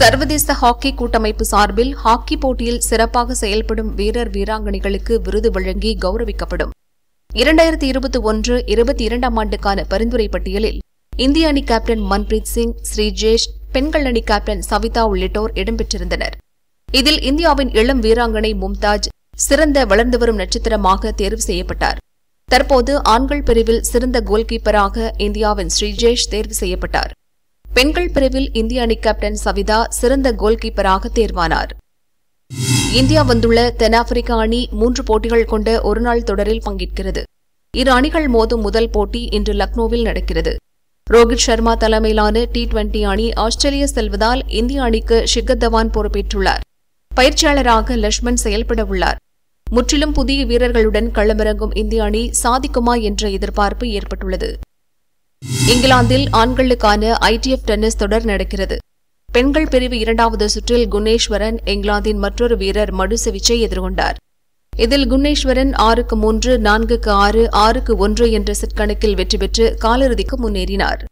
சர்வதேச ஹாக்கி கூட்டமைப்பு சார்பில் ஹாக்கி போட்டியில் சிறப்பாக செயல்படும் வீரர் வீராங்கனைகளுக்கு விருது வழங்கி கௌரவிக்கப்படும் இரண்டாயிரத்தி இருபத்தி ஒன்று இருபத்தி இரண்டாம் ஆண்டுக்கான பரிந்துரை பட்டியலில் இந்திய அணி கேப்டன் மன்பிரீத் சிங் ஸ்ரீஜேஷ் பெண்கள் அணி கேப்டன் சவிதா உள்ளிட்டோர் இடம்பெற்றிருந்தனர் இதில் இந்தியாவின் இளம் வீராங்கனை மும்தாஜ் சிறந்த வளர்ந்து வரும் நட்சத்திரமாக தேர்வு செய்யப்பட்டார் தற்போது ஆண்கள் பிரிவில் சிறந்த கோல்கீப்பராக இந்தியாவின் ஸ்ரீஜேஷ் தேர்வு செய்யப்பட்டார் பெண்கள் பிரிவில் இந்திய அணி கேப்டன் சவிதா சிறந்த கோல்கீப்பராக தேர்வானார் இந்தியா வந்துள்ள தென்னாப்பிரிக்கா அணி மூன்று போட்டிகள் கொண்ட ஒருநாள் தொடரில் பங்கேற்கிறது இரு அணிகள் மோதும் முதல் போட்டி இன்று லக்னோவில் நடக்கிறது ரோஹித் சர்மா தலைமையிலான டி டுவெண்டி அணி ஆஸ்திரேலியா செல்வதால் இந்திய அணிக்கு ஷிகர் தவான் பொறுப்பேற்றுள்ளார் பயிற்சியாளராக லட்சுமண் செயல்பட உள்ளார் முற்றிலும் புதிய வீரர்களுடன் களமிறங்கும் இந்திய அணி சாதிக்குமா என்ற எதிர்பார்ப்பு ஏற்பட்டுள்ளது இங்கிலாந்தில் ஆண்களுக்கான ஐடிஎஃப் டென்னிஸ் தொடர் நடக்கிறது பெண்கள் பிரிவு இரண்டாவது சுற்றில் குன்னேஸ்வரன் இங்கிலாந்தின் மற்றொரு வீரர் மடுசெவிச்சை எதிர்கொண்டார் இதில் குன்னேஸ்வரன் ஆறுக்கு மூன்று நான்குக்கு ஆறு ஆறுக்கு ஒன்று என்ற செட் கணக்கில் வெற்றி பெற்று காலிறுதிக்கு முன்னேறினார்